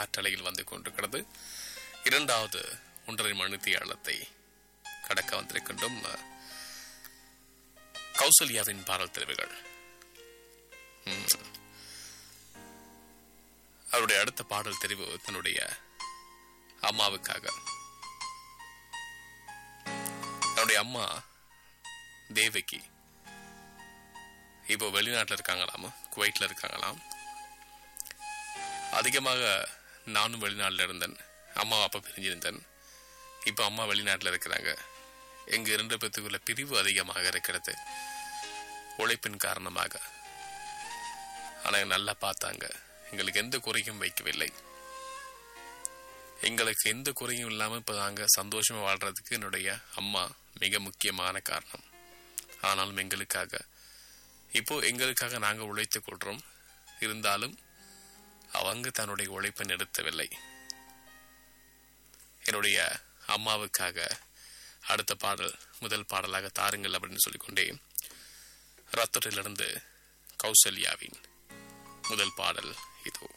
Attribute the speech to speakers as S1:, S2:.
S1: காற்றலையில் வந்து கொண்டிருக்கிறது இரண்டாவது ஒன்றரை மணித்தியாளத்தை கடக்க வந்திருக்கின்றோம் கௌசல்யாவின் பாடல் தெரிவுகள் ம். அவருடைய அடுத்த பாடல் தெரிவு தன்னுடைய அம்மாவுக்காக தன்னுடைய அம்மா தேவகி இப்போ வெளிநாட்டில் இருக்காங்களாம் குவைட்டில் இருக்காங்களாம் அதிகமாக நானும் வெளிநாட்டில் இருந்தேன் அம்மா அப்பா பிரிஞ்சிருந்தேன் இப்போ அம்மா வெளிநாட்டில் இருக்கிறாங்க எங்க இரண்டு பேத்துக்குள்ள பிரிவு அதிகமாக இருக்கிறது உழைப்பின் காரணமாக ஆனால் நல்லா பார்த்தாங்க எங்களுக்கு எந்த குறையும் வைக்கவில்லை எங்களுக்கு எந்த குறையும் இல்லாமல் இப்போ நாங்கள் சந்தோஷமா வாழ்றதுக்கு என்னுடைய அம்மா மிக முக்கியமான காரணம் ஆனாலும் எங்களுக்காக இப்போ எங்களுக்காக நாங்கள் உழைத்துக் கொள்றோம் இருந்தாலும் அவங்க தன்னுடைய உழைப்பை நிறுத்தவில்லை என்னுடைய அம்மாவுக்காக அடுத்த பாடல் முதல் பாடலாக தாருங்கள் அப்படின்னு சொல்லிக்கொண்டே ரத்தத்திலிருந்து கௌசல்யாவின் முதல் பாடல் இதோ